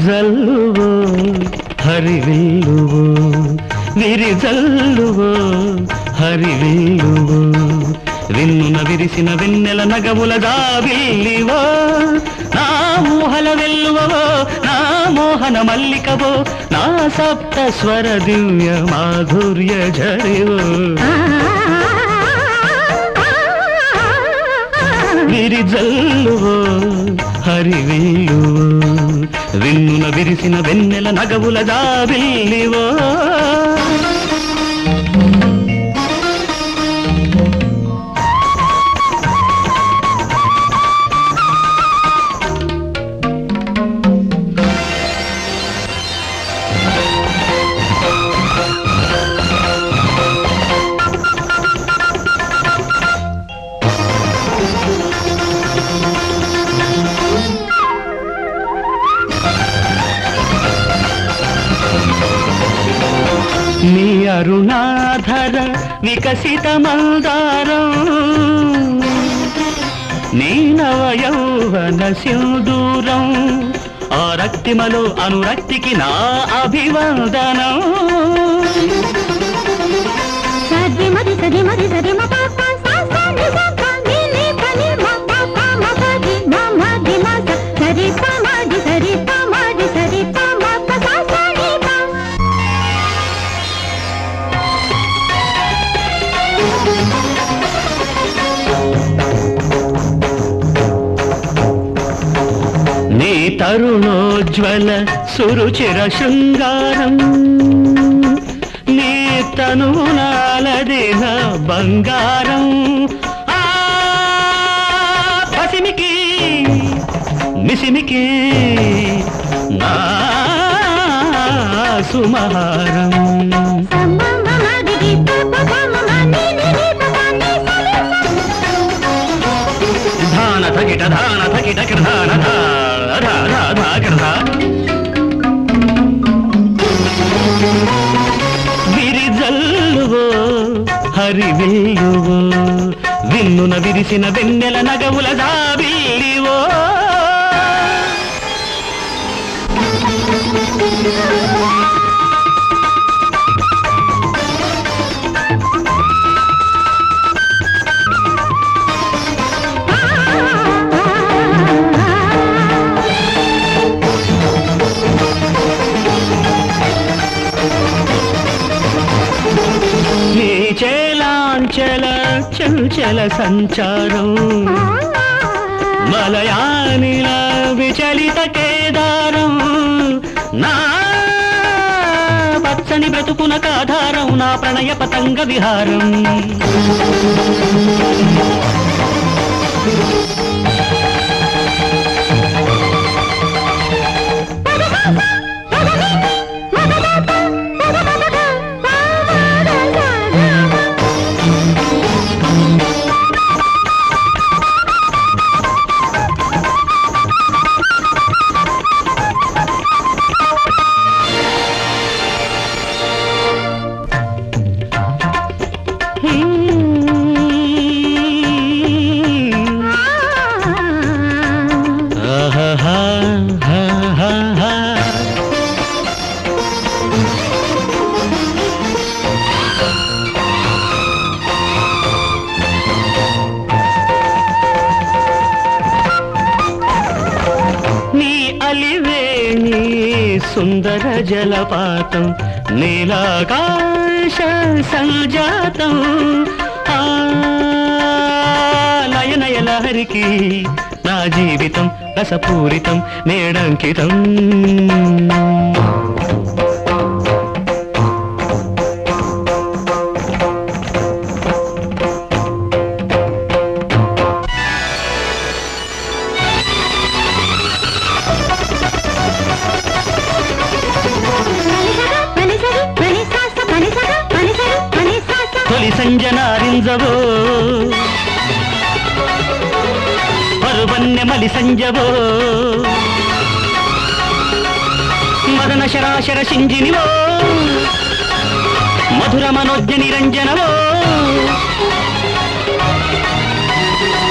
విరిజల్లువో హరివిల్లువో విరిజల్లువో హరివిల్లువో విన్నున విరిసిన వెన్నెల నగముల జాబిల్లివో నా మోహల వెల్లువో నా మోహన మల్లికవో నా సప్త స్వర దివ్య మాధుర్య జడివో విరిజల్లువో హరివిల్లువో విన్నున విరిసిన వెన్నెల నగవుల జాబిల్లివో నీ అరుణాధర వికసిత మందారం నీ నవ యౌవన సింధూరం ఆ రక్తిమలో అనురక్తికి నా అభివందనం సది మది సది మది సది మ ప ప స స ని స ప ని ని ప ని మ ప ప మ ప ది మ మ ది మ స సరి ప మ ది సరి ప మ ది సరి ప మ ప స స ని ప నీ తరుణోజ్వల సురుచిర శృంగారం నీ తనునాలదిన బంగారం ఆ పసిమికి మిసిమికి నా సుమహారం స మ మ మ ది ది ప ప ప మ మ ని ని ని ప ప ని స ని స ధాన థకిట ధాన థకిట ధాన ధా ధా ధా ధా ధా విరిజల్లువో హరివిల్లువో విన్నున విరిసిన వెన్నెల నగవుల జాబిల్లివో నీ చేలాంచల చంచల సంచారం మలయానిల విచలిత కేదారం నా పచ్చని బ్రతుకున కాధారం నా ప్రణయ పతంగ విహారం ఆహాహా, హాహాహా. నీ అలివేణి సుందర జలపాతం నీలాకాశ సంజాతం ఆ లయనయ లహరికి నా జీవితం రసపూరితం నేడంకితం తొలి సంజనారింజవో పరువన్నె మలి సంజవో మదన శరాశర సింజినివో మధుర మనోజ్ఞ నిరంజనవో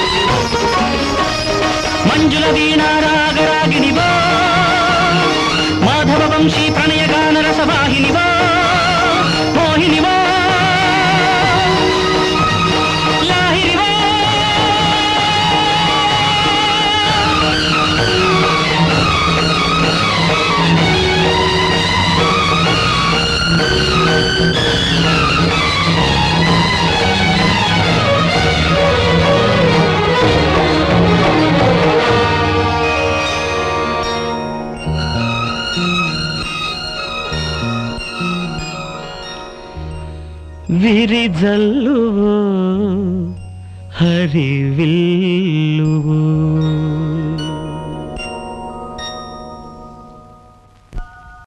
మంజుల వీణారాగరాగినివో రసవాహినివో మోహినివో లాహిరివో విరిజల్లువో హరివిల్లువో